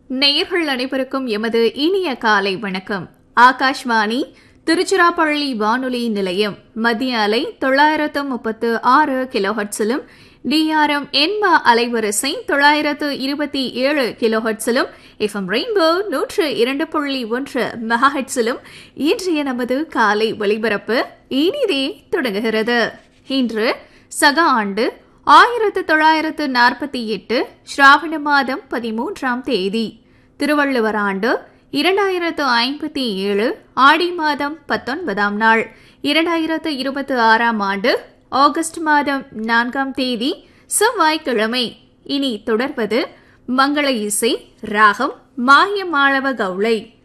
நேயர்கள் அனைவருக்கும் எமது இனிய காலை வணக்கம் ஆகாஷ்வாணி திருச்சிராப்பள்ளி வானொலி நிலையம் மத்திய அலை தொள்ளாயிரத்து முப்பத்து ஆறு கிலோஹட்ஸிலும் டிஆர்எம் எண்பா அலைவரிசை தொள்ளாயிரத்து இருபத்தி ஏழு கிலோஹட்ஸிலும் எஃப்எம் ரெயின்போ நூற்று இரண்டு புள்ளி ஒன்று மெகாஹட்ஸிலும் இன்றைய நமது காலை ஒலிபரப்பு இனிதே தொடங்குகிறது இன்று சக ஆண்டு ஆயிரத்து தொள்ளாயிரத்து நாற்பத்தி எட்டு ஸ்ராவண மாதம் பதிமூன்றாம் தேதி திருவள்ளுவர் ஆண்டு இரண்டாயிரத்து ஐம்பத்தி ஏழு ஆடி மாதம் பத்தொன்பதாம் நாள் இரண்டாயிரத்து இருபத்தி ஆறாம் ஆண்டு ஆகஸ்ட் மாதம் நான்காம் தேதி செவ்வாய்க்கிழமை இனி தொடர்வது மங்கள இசை ராகம் மாயமாளவ கவுளை